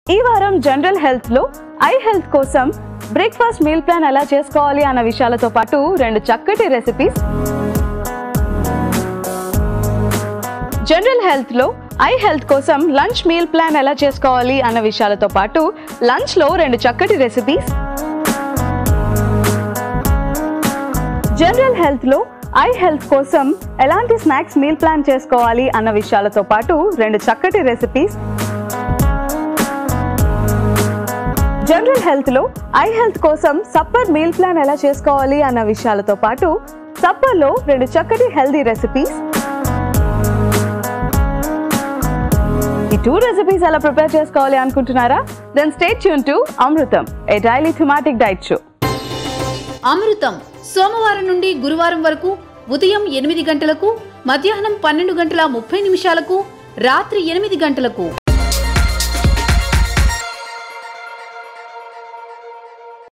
ఈ వారం general health లో ఐ హెల్త్ కోసం బ్రేక్ఫాస్ట్ మీల్ ప్లాన్ ఎలా చేసుకోవాలి అన్న విషయాలతో పాటు రెండు చక్కటి రెసిపీస్ జనరల్ హెల్త్ లో ఐ హెల్త్ కోసం లంచ్ మీల్ ప్లాన్ ఎలా చేసుకోవాలి అన్న విషయాలతో పాటు లంచ్ లో రెండు చక్కటి రెసిపీస్ జనరల్ హెల్త్ లో ఐ హెల్త్ కోసం ఎలాంటి స్నాక్స్ మీల్ ప్లాన్ చేసుకోవాలి అన్న విషయాలతో పాటు రెండు చక్కటి రెసిపీస్ జనరల్ హెల్త్ లో ఐ హెల్త్ కోసం సప్పర్ మీల్ ప్లాన్ ఎలా చేసుకోవాలి అన్న విషయాలతో పాటు సప్పర్ లో రెండు చక్కటి హెల్దీ రెసిపీస్ ఈ టూ రెసిపీస్ ఎలా ప్రిపేర్ చేసుకోవాలి అనుకుంటున్నారా then stay tune to Amrutham a daily thematic diet show Amrutham సోమవారం నుండి గురువారం వరకు ఉదయం ఎనిమిది గంటలకు మధ్యాహ్నం పన్నెండు గంటల ముప్పై నిమిషాలకు రాత్రి ఎనిమిది గంటలకు